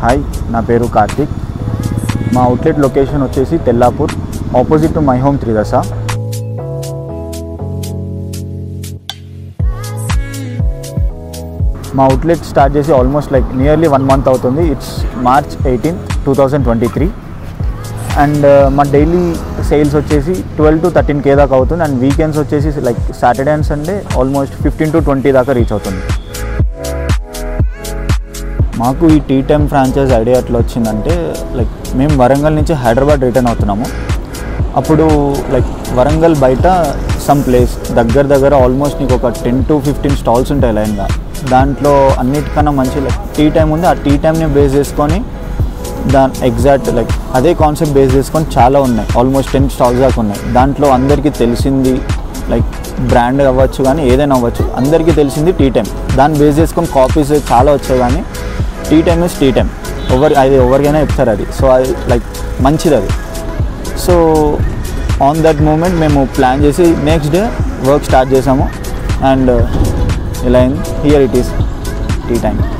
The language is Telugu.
హాయ్ నా పేరు కార్తిక్ మా అవుట్లెట్ లొకేషన్ వచ్చేసి Tellapur opposite to My Home Tridasa మా అవుట్లెట్ స్టార్ట్ చేసి almost like nearly one month అవుతుంది it's March eighteen two thousand twenty three and మా డైలీ సేల్స్ వచ్చేసి ట్వెల్వ్ టు థర్టీన్ కే దాకా అవుతుంది అండ్ వీకెండ్స్ వచ్చేసి like Saturday and Sunday almost fifteen to twenty దాకా రీచ్ అవుతుంది మాకు ఈ టీ టైమ్ ఫ్రాంచైజ్ ఐడియా ఎట్లా వచ్చిందంటే లైక్ మేము వరంగల్ నుంచి హైదరాబాద్ రిటర్న్ అవుతున్నాము అప్పుడు లైక్ వరంగల్ బయట సమ్ ప్లేస్ దగ్గర దగ్గర ఆల్మోస్ట్ నీకు ఒక టెన్ టు ఫిఫ్టీన్ స్టాల్స్ ఉంటాయి లైన్గా దాంట్లో అన్నిటికన్నా మంచి లైక్ టీ టైం ఉంది ఆ టీ టైంని బేస్ చేసుకొని దాని ఎగ్జాక్ట్ లైక్ అదే కాన్సెప్ట్ బేస్ చేసుకొని చాలా ఉన్నాయి ఆల్మోస్ట్ టెన్ స్టాల్స్ దాకా ఉన్నాయి దాంట్లో అందరికీ తెలిసింది లైక్ బ్రాండ్ అవ్వచ్చు కానీ ఏదైనా అవ్వచ్చు అందరికీ తెలిసింది టీ టైం దాన్ని బేస్ చేసుకొని కాపీస్ చాలా వచ్చాయి కానీ tea time is tea time ఎవరి అది ఎవరికైనా చెప్తారు అది సో అది లైక్ మంచిది అది సో ఆన్ దట్ మూమెంట్ మేము ప్లాన్ చేసి నెక్స్ట్ డే వర్క్ స్టార్ట్ చేసాము అండ్ ఇలా అయింది here it is tea time